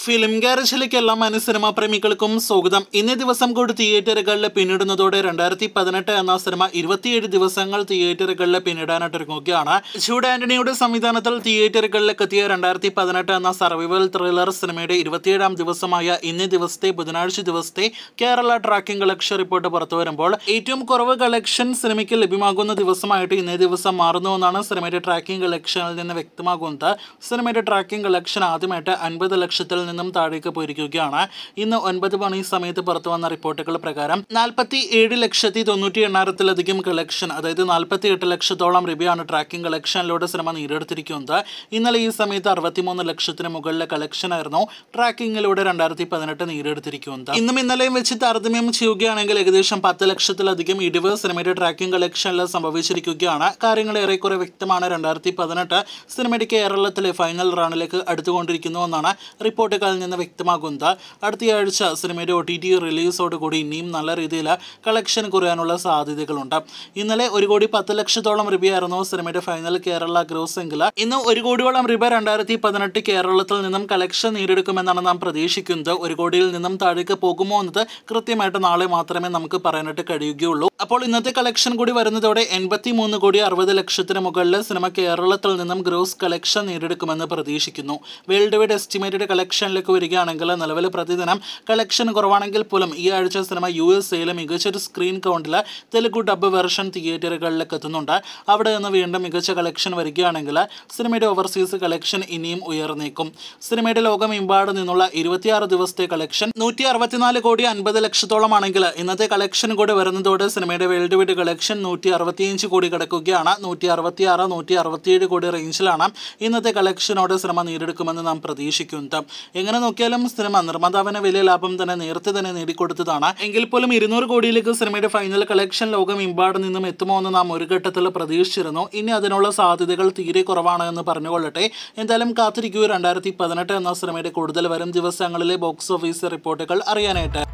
film ഗാരേജിലേക്ക് എല്ലാ Manu cinema പ്രേമികൾക്കും സ്വാഗതം ഇന്നേ ദിവസം കൂടി തിയേറ്ററുകളിൽ പിന്നിടുന്നതോടെ രണ്ടായിരത്തി പതിനെട്ട് എന്ന സിനിമ ഇരുപത്തിയേഴ് ദിവസങ്ങൾ തിയേറ്ററുകളിൽ പിന്നിടാനായിട്ട് ഒരുങ്ങുകയാണ് ജൂഡ് ആന്റണിയുടെ സംവിധാനത്തിൽ തിയേറ്ററുകളിലേക്ക് എത്തിയ രണ്ടായിരത്തി പതിനെട്ട് എന്ന സർവൈവൽ ത്രില്ലർ സിനിമയുടെ ഇരുപത്തിയേഴാം ദിവസമായ ഇന്നേ ദിവസത്തെ ബുധനാഴ്ച ദിവസത്തെ കേരള ട്രാക്കിംഗ് കളക്ഷൻ റിപ്പോർട്ട് പുറത്തു വരുമ്പോൾ ഏറ്റവും കുറവ് കളക്ഷൻ സിനിമയ്ക്ക് ലഭ്യമാകുന്ന ദിവസമായിട്ട് ഇന്നേ ദിവസം മാറുന്നുവെന്നാണ് സിനിമയുടെ ട്രാക്കിംഗ് കളക്ഷനിൽ നിന്ന് വ്യക്തമാകുന്നത് സിനിമയുടെ ട്രാക്കിംഗ് കളക്ഷൻ ആദ്യമായിട്ട് അൻപത് ലക്ഷത്തിൽ നിന്നും താഴേക്ക് പോയിരിക്കുകയാണ് ഇന്ന് ഒൻപത് മണി സമയത്ത് പുറത്തു വന്ന റിപ്പോർട്ടുകൾ പ്രകാരം നാൽപ്പത്തി ഏഴ് ലക്ഷത്തി തൊണ്ണൂറ്റി എണ്ണായിരത്തിലധികം കളക്ഷൻ അതായത് നാൽപ്പത്തി എട്ട് ലക്ഷത്തോളം രൂപയാണ് ട്രാക്കിംഗ് കളക്ഷനിലൂടെ സിനിമ നേടിയെടുത്തിരിക്കുന്നത് ഇന്നലെ ഈ സമയത്ത് അറുപത്തിമൂന്ന് ലക്ഷത്തിന് മുകളിലെ കളക്ഷൻ ആയിരുന്നു ട്രാക്കിങ്ങിലൂടെ രണ്ടായിരത്തി പതിനെട്ട് നേടിയെടുത്തിരിക്കുന്നത് ഇന്നും ഇന്നലെയും വെച്ച് താരതമ്യം ചെയ്യുകയാണെങ്കിൽ ഏകദേശം പത്ത് ലക്ഷത്തിലധികം ഇടിവ് സിനിമയുടെ ട്രാക്കിംഗ് കളക്ഷനിൽ സംഭവിച്ചിരിക്കുകയാണ് കാര്യങ്ങൾ ഏറെക്കുറെ വ്യക്തമാണ് രണ്ടായിരത്തി പതിനെട്ട് സിനിമയുടെ കേരളത്തിലെ ഫൈനൽ റണ്ണിലേക്ക് അടുത്തുകൊണ്ടിരിക്കുന്നുവെന്നാണ് റിപ്പോർട്ടുകളിൽ നിന്ന് വ്യക്തമാകുന്നത് അടുത്തയാഴ്ച സിനിമയുടെ ഒ ടി ടി റിലീസോടുകൂടി ഇനിയും നല്ല രീതിയിൽ കളക്ഷൻ കുറയാനുള്ള സാധ്യതകളുണ്ട് ഇന്നലെ ഒരു കോടി പത്ത് ലക്ഷത്തോളം രൂപയായിരുന്നു സിനിമയുടെ ഫൈനൽ കേരള ഗ്രോസ് എങ്കിൽ ഇന്ന് ഒരു കോടിയോളം രൂപ രണ്ടായിരത്തി പതിനെട്ട് കേരളത്തിൽ നിന്നും കളക്ഷൻ നേടിയെടുക്കുമെന്നാണ് നാം പ്രതീക്ഷിക്കുന്നത് ഒരു കോടിയിൽ നിന്നും താഴേക്ക് പോകുമോ എന്നത് കൃത്യമായിട്ട് നാളെ മാത്രമേ നമുക്ക് പറയാനായിട്ട് കഴിയുകയുള്ളൂ അപ്പോൾ ഇന്നത്തെ കളക്ഷൻ കൂടി വരുന്നതോടെ എൺപത്തി മൂന്ന് കോടി അറുപത് ലക്ഷത്തിന് മുകളിൽ സിനിമ കേരളത്തിൽ നിന്നും ഗ്രോസ് കളക്ഷൻ നേടിയെടുക്കുമെന്ന് പ്രതീക്ഷിക്കുന്നു വേൾഡ് വൈഡ് എസ്റ്റിമേറ്റഡ് കളക്ഷനിലേക്ക് വരികയാണെങ്കിൽ നിലവിൽ പ്രതിദിനം കളക്ഷൻ കുറവാണെങ്കിൽ പോലും ഈ ആഴ്ച സിനിമ യു എസ് എയിലെ മികച്ചൊരു സ്ക്രീൻ കൗണ്ടിൽ തെലുഗു ഡബ് വെർഷൻ തിയേറ്ററുകളിലേക്ക് എത്തുന്നുണ്ട് അവിടെ നിന്ന് വീണ്ടും മികച്ച കളക്ഷൻ വരികയാണെങ്കിൽ സിനിമയുടെ ഓവർസീസ് കളക്ഷൻ ഇനിയും ഉയർന്നേക്കും സിനിമയുടെ ലോകമെമ്പാട് നിന്നുള്ള ഇരുപത്തിയാറ് ദിവസത്തെ കളക്ഷൻ നൂറ്റി അറുപത്തിനാല് കോടി അൻപത് ലക്ഷത്തോളമാണെങ്കിൽ ഇന്നത്തെ കളക്ഷൻ കൂടി വരുന്നതോടെ സിനിമയുടെ വേൾഡ് വൈഡ് കളക്ഷൻ നൂറ്റി അറുപത്തിയഞ്ച് കോടി കിടക്കുകയാണ് നൂറ്റി അറുപത്തിയാറ് നൂറ്റി അറുപത്തിയേഴ് കോടി റേഞ്ചിലാണ് ഇന്നത്തെ കളക്ഷനോട് സിനിമ നേടിയെടുക്കുമെന്ന് നാം പ്രതീക്ഷിക്കുന്നത് എങ്ങനെ നോക്കിയാലും സിനിമ നിർമ്മാതാവിന് വലിയ ലാഭം തന്നെ നേരത്തെ തന്നെ നേടിക്കൊടുത്തതാണ് എങ്കിൽ പോലും ഇരുന്നൂറ് കോടിയിലേക്ക് സിനിമയുടെ ഫൈനൽ കളക്ഷൻ ലോകം ഇമ്പാട് നിന്നും എത്തുമോ എന്ന് നാം ഒരു ഘട്ടത്തിൽ പ്രതീക്ഷിച്ചിരുന്നു ഇനി അതിനുള്ള സാധ്യതകൾ തീരെ കുറവാണ് എന്ന് പറഞ്ഞുകൊള്ളട്ടെ എന്തായാലും കാത്തിരിക്കൂ രണ്ടായിരത്തി പതിനെട്ട് എന്ന സിനിമയുടെ കൂടുതൽ വരും ദിവസങ്ങളിലെ ബോക്സ് ഓഫീസ് റിപ്പോർട്ടുകൾ അറിയാനായിട്ട്